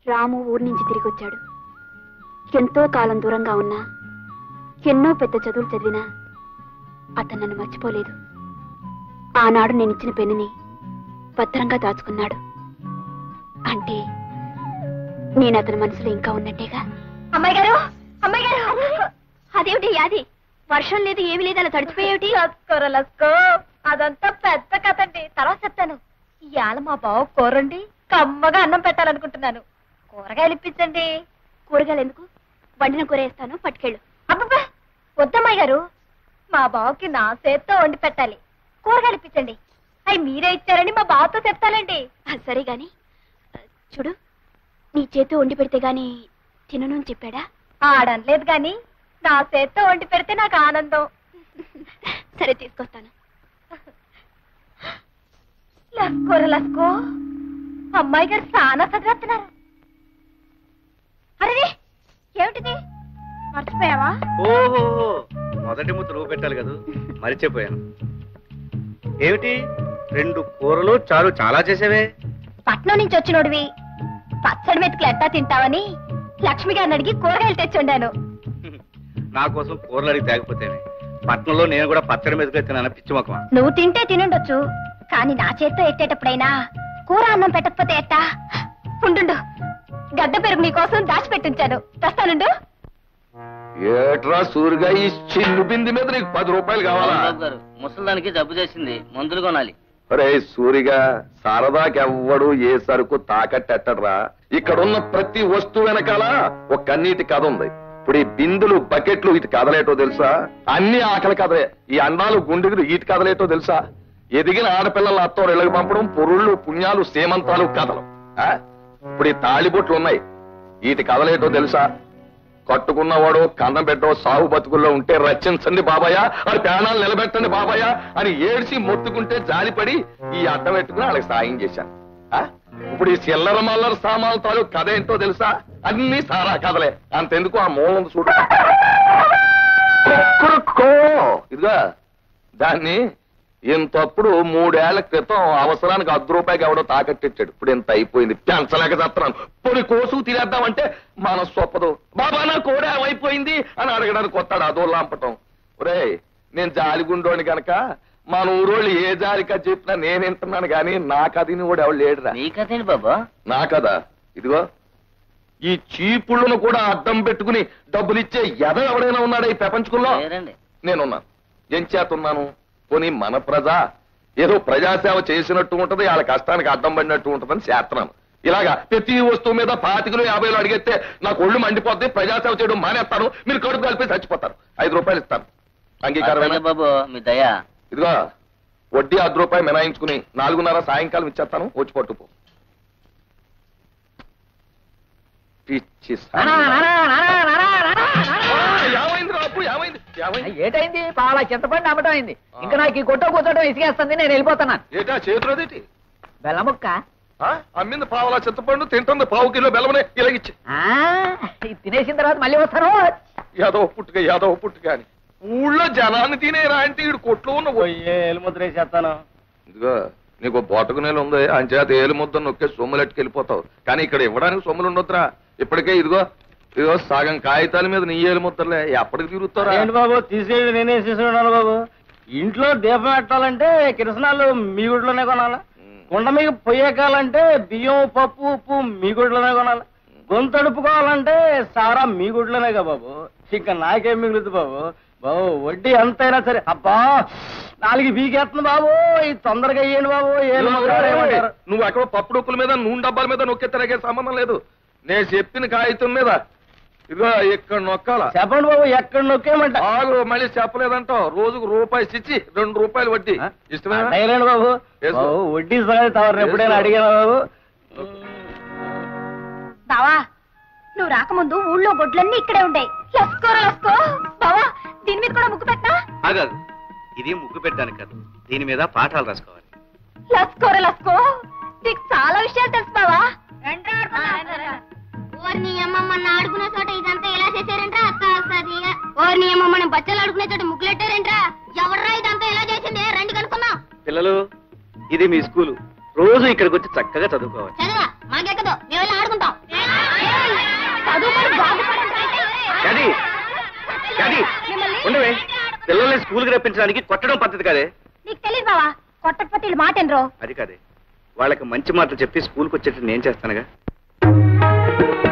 రాము ఊరి నుంచి తిరిగి వచ్చాడు ఎంతో కాలం దూరంగా ఉన్నా ఎన్నో పెద్ద చదువులు చదివినా అతను నన్ను మర్చిపోలేదు ఆనాడు నేను ఇచ్చిన పెన్నుని భద్రంగా దాచుకున్నాడు అంటే నేను అతని మనసులో ఇంకా ఉన్నట్టేగా అమ్మాయి గారు అమ్మాయి గారు అదేమిటి యాది వర్షం లేదు ఏమీ లేదు అలా తడిచిపోయేమిటి లస్కోర లస్కో అదంతా పెద్ద కథండి తర్వాత చెప్తాను ఇవాళ మా బావ కూరండి కమ్మగా అన్నం పెట్టాలనుకుంటున్నాను కూరగాయలు ఇప్పించండి కూరగాయలు ఎందుకు వండిన కూర వేస్తాను పట్టుకెళ్ళు అబ్బబ్బా వద్దమ్మాయి గారు మా బావకి నా చేత్తో వండి పెట్టాలి కూరగాయలు ఇప్పించండి అవి మీరే ఇచ్చారని మా బావతో చెప్తానండి ఆ, సరే గాని ఆ, చూడు నీ చేతి వండి పెడితే గాని తినను అని చెప్పాడా ఆడనలేదు గాని నా చేత్తో వండి పెడితే నాకు ఆనందం సరే తీసుకొస్తాను లస్కోర లస్కో అమ్మాయి గారు చాలా చదివేస్తున్నారు అరే ఏమిటిది మర్చిపోయావా ఓహో మొదటి ముద్ద నువ్వు పెట్టాలి కదా మరిచిపోయాను ఏమిటి రెండు కూరలు చారు చాలా చేసేవే పట్నం నుంచి వచ్చినోడివి పచ్చడి మెతుకులు ఎట్టా తింటావని లక్ష్మి గారిని అడిగి కూరగాయలు తెచ్చి వండాను నా కోసం కూరలు అడిగి తేకపోతేనే పట్నంలో నేను కూడా పచ్చడి మీదకి తిన్నాను పిచ్చి మొక్కమా నువ్వు తింటే తినుండొచ్చు కానీ నా చేత్తో ఎట్టేటప్పుడైనా కూర అన్నం పెట్టకపోతే ఎట్టా ఉండు గడ్డ పెరుగు నీకోసం దాచిపెట్టించాను తెస్తానుండు ఏట్రా సూరిగా ఈ చిన్ను బింది మీద నీకు పది రూపాయలు కావాలా గారు ముసలిదానికి జబ్బు చేసింది మందులు కొనాలి అరే సూరిగా సరదాకెవ్వడు ఏ సరుకు తాకట్టెట్టడ్రా ఇక్కడున్న ప్రతి వస్తువు వెనకాల ఒక కన్నీటి కథ ఉంది ఇప్పుడు ఈ బిందులు బకెట్లు ఇటు కదలేటో తెలుసా అన్ని ఆకలి కథలే ఈ అండాలు గుండెలు ఇటు కదలేటో తెలుసా ఎదిగిన ఆడపిల్లల అత్తోరు ఇళ్ళకి పంపడం పొరుళ్ళు పుణ్యాలు సేమంతాలు కథలు ఆ? ఇప్పుడు ఈ తాళిబొట్లు ఉన్నాయి వీటి కదలేటో తెలుసా కట్టుకున్నవాడు కన్నం పెట్టో సాగు బతుకుల్లో ఉంటే రచించండి బాబాయ్ అది ప్రాణాలు నిలబెట్టండి బాబాయ్ అని ఏడ్చి మొత్తుకుంటే జాలిపడి ఈ అడ్డం పెట్టుకుని వాళ్ళకి సాయం చేశాను ఆ? ఇప్పుడు ఈ చిల్లర మల్లర సామాన్ల తాలూ కథ ఏంటో తెలుసా అన్ని సారా కథలే అంతెందుకు ఆ మూలం చూడు కుక్కురుక్కో. ఇదిగా దాన్ని ఇంతప్పుడు మూడేళ్ల క్రితం అవసరానికి అర్ధ రూపాయికి ఎవడో తాకట్టిచ్చాడు ఇప్పుడు ఇంత అయిపోయింది పెంచలేక చేస్తున్నాను పొడి కోసు తినేద్దామంటే మన సొప్పదు బాబా నా కోడే అయిపోయింది అని అడగడానికి వస్తాడు అదో లాంపటం ఒరే నేను జాలిగుండోని గనక మన ఊరోళ్ళు ఏ జాలికా చెప్పినా నేను వింటున్నాను కానీ నా కథని కూడా ఎవడు లేడురా నీ కథేంటి బాబా నా కదా ఇదిగో ఈ చీపుళ్ళను కూడా అడ్డం పెట్టుకుని డబ్బులిచ్చే ఎద ఎవడైనా ఉన్నాడా ఈ ప్రపంచంలో లేరండి నేనున్నాను ఏం చేతున్నాను పోనీ మన ప్రజ ఏదో ప్రజాసేవ చేసినట్టు ఉంటది వాళ్ళ కష్టానికి అడ్డం పడినట్టు ఉంటదని చేస్తున్నాను ఇలాగా ప్రతి వస్తువు మీద పాతికలు యాభైలు అడిగితే నాకు ఒళ్ళు మండిపోద్ది ప్రజాసేవ చేయడం మానేస్తాను మీరు కడుపు కలిపి చచ్చిపోతారు ఐదు రూపాయలు ఇస్తాను అంగీకారమైన అట్లాగే బాబు మీ దయ ఇదిగో వడ్డీ అర్ధ రూపాయలు మినాయించుకుని నాలుగున్నర సాయంకాలం ఇచ్చేస్తాను వచ్చి పట్టుకో పిచ్చి సా- ఏమైంది రా అప్పు? ఏమైంది ఏమైంది ఏటైంది పాల చింతపండు అమ్మటం అయింది ఇంకా నాకు ఈ కొట్ట కూర్చోటం ఇసుకేస్తుంది నేను వెళ్ళిపోతున్నాను ఏటా చేతులదేటి బెల్లముక్క ఆ? అమ్మింది పావులా చింతపండు తింటుంది పావు కిలో బెల్లమనే ఇలాగిచ్చి ఆ, ఇది తినేసిన తర్వాత మళ్ళీ వస్తాను యాదవ పుట్టుక యాదవ పుట్టుక అని ఊళ్ళో జనాన్ని తినేరా అంటే ఈడు కొట్లో ఉన్న ఎలుముద్ర వేసేస్తాను ఇదిగో నీకు బోటకు నేలు ఉంది అంచేత ఏలు ముద్ద నొక్కే సొమ్ములు ఎట్టుకెళ్ళిపోతావు కానీ ఇక్కడ ఇవ్వడానికి సొమ్ములు ఉండొద్దురా ఇప్పటికే ఇదిగో ఇదిగో సగం కాగితాల మీద నీ ఏలు ముద్దలే ఎప్పటికి తిరుగుతారా ఏంటి బాబు తీసుకెళ్ళి నేనే తీసుకున్నాను బాబు ఇంట్లో దీపం పెట్టాలంటే కిరసనాలు మీ గుడిలోనే కొనాలా కుండ మీద పొయ్యకాలంటే బియ్యం పప్పు ఉప్పు మీ గుడిలోనే కొనాలి గొంతు అడుపుకోవాలంటే సారా మీ గుడిలోనేగా బాబు ఇంకా నాకేం మిగులుతుంది బాబు బాబు వడ్డీ ఎంతైనా సరే అబ్బా నాలుగు బీకేస్తుంది బాబు ఇది తొందరగా అయ్యండి బాబు ఏలు ముద్ర ఏమండి? ఏమంటారు? నువ్వు అక్కడ పప్పు డొక్కుల మీద నూనె డబ్బాల మీద నొక్కే తిరగే సంబంధం లేదు నేను చెప్పిన కాగితం మీద ఇదిగో ఇక్కడ నొక్కాల చెప్పండి బాబు ఎక్కడ నొక్కేయమంట ఆగు మళ్ళీ చెప్పలేదంటావు రోజుకు రూపాయి ఇచ్చి రెండు రూపాయలు వడ్డీ ఇష్టమేనా అడగలేండి బాబు వేసుకో. బాబు వడ్డీ సంగతి తవరు ఎప్పుడైనా వేసుకో. అడిగానా బాబు బావా నువ్వు రాకముందు ఊళ్ళో గొడ్లన్నీ ఇక్కడే ఉండే లస్కోర లస్కో బావా దీని మీద కూడా ముగ్గు పెట్టా ఆగాదు ఇది ముగ్గు పెట్టడానికి కాదు దీని మీద పాఠాలు రాసుకోవాలి లస్కోర లస్కో నీకు చాలా విషయాలు తెలుసు బావా ఓర్ని అమ్మమ్మ ఆడుకునే చోట ఇదంతా ఎలా చేశారంట్రా అక్క వస్తుంది ఓర్ని అమ్మమ్మ బచ్చలు ఆడుకునే చోట ముగ్గులెట్టారంట్రా ఎవర్రా ఇదంతా ఎలా చేసింది రండి కనుక్కుందాం పిల్లలు ఇది మీ స్కూలు రోజు ఇక్కడికి వచ్చి చక్కగా చదువుకోవాలి చదవా మాకెక్కదు మేము వెళ్ళి ఆడుకుంటాం స్కూల్కి రప్పించడానికి కొట్టడం పద్ధతి కాదే నీకు తెలియదు బావా కొట్టకపోతే వీళ్ళు మాట ఎనరు అది కాదే వాళ్ళకి మంచి మాటలు చెప్పి స్కూల్కి వచ్చేటట్టు నేను చేస్తానుగా